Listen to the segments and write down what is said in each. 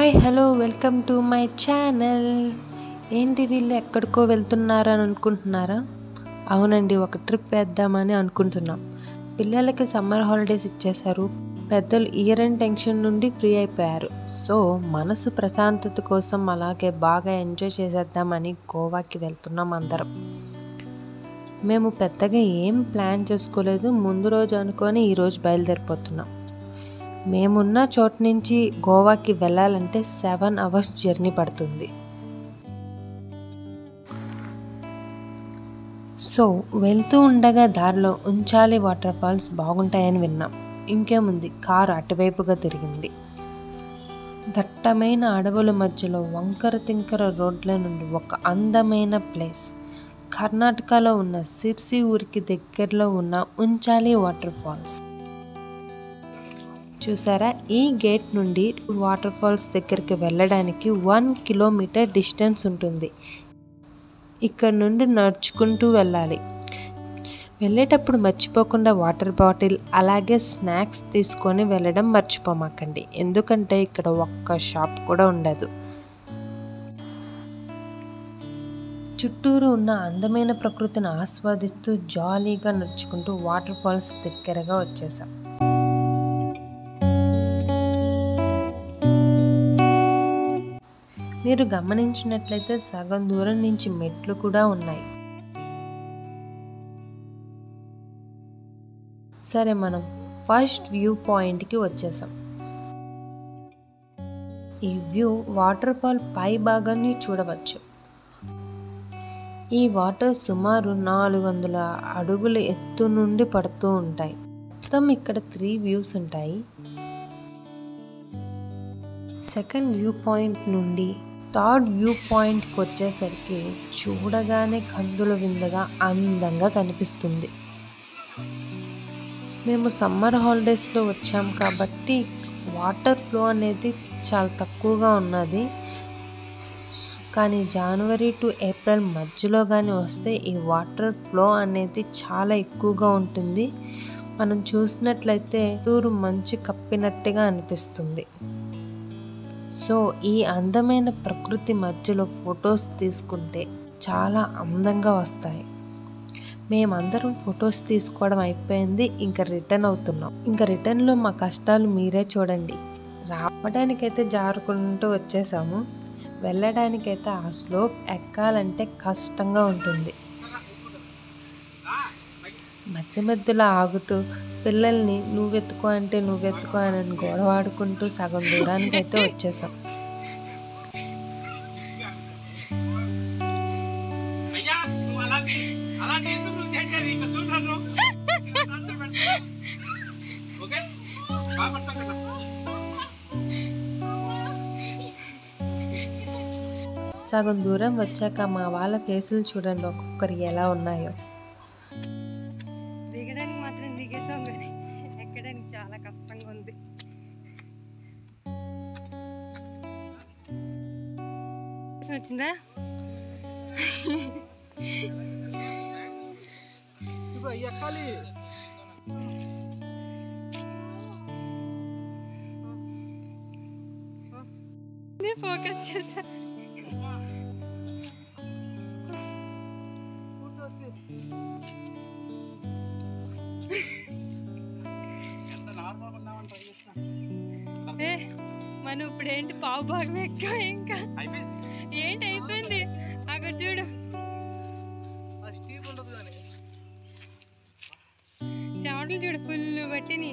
hi hello welcome to my channel ఏంటి వీళ్ళు ఎక్కడికో వెళ్తున్నారా అని అనుకుంటున్నారా అవునండి ఒక ట్రిప్ వేద్దామని అనుకుంటున్నాం పిల్లలకి సమ్మర్ హాలిడేస్ ఇచ్చేశారు పెద్దలు ఇయర్ అండ్ టెన్షన్ నుండి ఫ్రీ అయిపోయారు సో మనసు ప్రశాంతత కోసం అలాగే బాగా ఎంజాయ్ చేసేద్దామని గోవాకి వెళ్తున్నాం అందరం మేము పెద్దగా ఏం ప్లాన్ చేసుకోలేదు ముందు రోజు అనుకొని ఈరోజు బయలుదేరిపోతున్నాం మేమున్న చోటు నుంచి గోవాకి వెళ్ళాలంటే సెవెన్ అవర్స్ జర్నీ పడుతుంది సో వెళ్తూ ఉండగా దారిలో ఉంచాలి వాటర్ ఫాల్స్ బాగుంటాయని విన్నాం ఇంకేముంది కారు అటువైపుగా తిరిగింది దట్టమైన అడవుల మధ్యలో వంకర తింకర రోడ్ల నుండి ఒక అందమైన ప్లేస్ కర్ణాటకలో ఉన్న సిర్సి ఊరికి దగ్గరలో ఉన్న ఉంచాలి వాటర్ ఫాల్స్ చూసారా ఈ గేట్ నుండి వాటర్ ఫాల్స్ దగ్గరికి వెళ్ళడానికి వన్ కిలోమీటర్ డిస్టెన్స్ ఉంటుంది ఇక్కడ నుండి నడుచుకుంటూ వెళ్ళాలి వెళ్ళేటప్పుడు మర్చిపోకుండా వాటర్ బాటిల్ అలాగే స్నాక్స్ తీసుకొని వెళ్ళడం మర్చిపోమాకండి ఎందుకంటే ఇక్కడ ఒక్క షాప్ కూడా ఉండదు చుట్టూరు ఉన్న అందమైన ప్రకృతిని ఆస్వాదిస్తూ జాలీగా నడుచుకుంటూ వాటర్ ఫాల్స్ దగ్గరగా వచ్చేసాం మీరు గమనించినట్లయితే సగం దూరం నుంచి మెట్లు కూడా ఉన్నాయి సరే మనం ఫస్ట్ వ్యూ పాయింట్కి వచ్చేసాం ఈ వ్యూ వాటర్ ఫాల్ పై భాగాన్ని చూడవచ్చు ఈ వాటర్ సుమారు నాలుగు వందల అడుగుల ఎత్తు నుండి పడుతూ ఉంటాయి మొత్తం ఇక్కడ త్రీ వ్యూస్ ఉంటాయి సెకండ్ వ్యూ పాయింట్ నుండి థర్డ్ వ్యూ పాయింట్కి వచ్చేసరికి చూడగానే కందుల విందగా అందంగా కనిపిస్తుంది మేము సమ్మర్ హాలిడేస్లో వచ్చాం కాబట్టి వాటర్ ఫ్లో అనేది చాలా తక్కువగా ఉన్నది కానీ జనవరి టు ఏప్రిల్ మధ్యలో కానీ వస్తే ఈ వాటర్ ఫ్లో అనేది చాలా ఎక్కువగా ఉంటుంది మనం చూసినట్లయితే తూరు మంచు కప్పినట్టుగా అనిపిస్తుంది సో ఈ అందమైన ప్రకృతి మధ్యలో ఫొటోస్ తీసుకుంటే చాలా అందంగా వస్తాయి మేమందరం ఫొటోస్ తీసుకోవడం అయిపోయింది ఇంకా రిటర్న్ అవుతున్నాం ఇంకా రిటర్న్లో మా కష్టాలు మీరే చూడండి రావడానికైతే జారుకుంటూ వచ్చేసాము వెళ్ళడానికైతే ఆ స్లోప్ ఎక్కాలంటే కష్టంగా ఉంటుంది మధ్య మధ్యలో ఆగుతూ పిల్లల్ని నువ్వెత్తుకో అంటే నువ్వెత్తుకో అని గొడవాడుకుంటూ సగం దూరానికి అయితే వచ్చేసాం అయ్యా నువ్వు అలాంటి అలాంటి ఎందుకు నువ్వు చేసేది ఇక్కడ చూడరు ఓకే బాగా పడతావు కదా సగం దూరం వచ్చాక మా వాళ్ళ ఫేసులు చూడండి ఒక్కొక్కరు ఎలా ఉన్నాయో దిగడానికి మాత్రం దిగేసాం కానీ ఎక్కడానికి చాలా కష్టంగా ఉంది వచ్చిందా ఇప్పుడు ఎక్కాలి ఫోకస్ చేసా ఎంత నార్మల్ ఉన్నామని ట్రై చేస్తా ఏ మనం ఇప్పుడు ఏంటి పావు భాగం ఎక్కా ఇంకా అయిపోయింది ఏంటి అయిపోయింది అక్కడ చూడు ఆ స్టీప్ ఉండదు కానీ చెమటలు చూడు ఫుల్ పట్టిని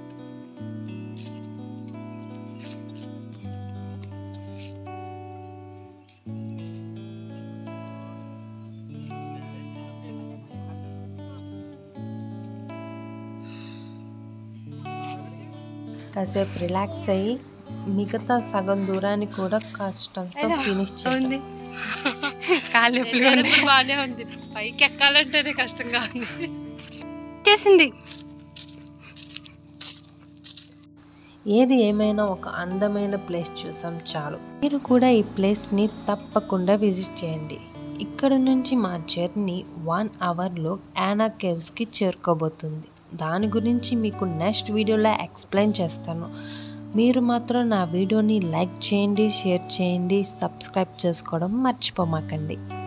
కాసేపు రిలాక్స్ అయ్యి మిగతా సగం దూరాన్ని కూడా కష్టంతో ఫినిష్ చేసాం ఉంది కాళ్ళు బాగానే ఉంది పైకి ఎక్కాలంటేనే కష్టంగా ఉంది చేసింది ఏది ఏమైనా ఒక అందమైన ప్లేస్ చూసాం చాలు మీరు కూడా ఈ ప్లేస్ని తప్పకుండా విజిట్ చేయండి ఇక్కడ నుంచి మా జర్నీ వన్ అవర్లో యానా కేవ్స్కి చేరుకోబోతుంది దాని గురించి మీకు నెక్స్ట్ వీడియోలో ఎక్స్ప్లెయిన్ చేస్తాను మీరు మాత్రం నా వీడియోని లైక్ చేయండి షేర్ చేయండి సబ్స్క్రైబ్ చేసుకోవడం మర్చిపోమాకండి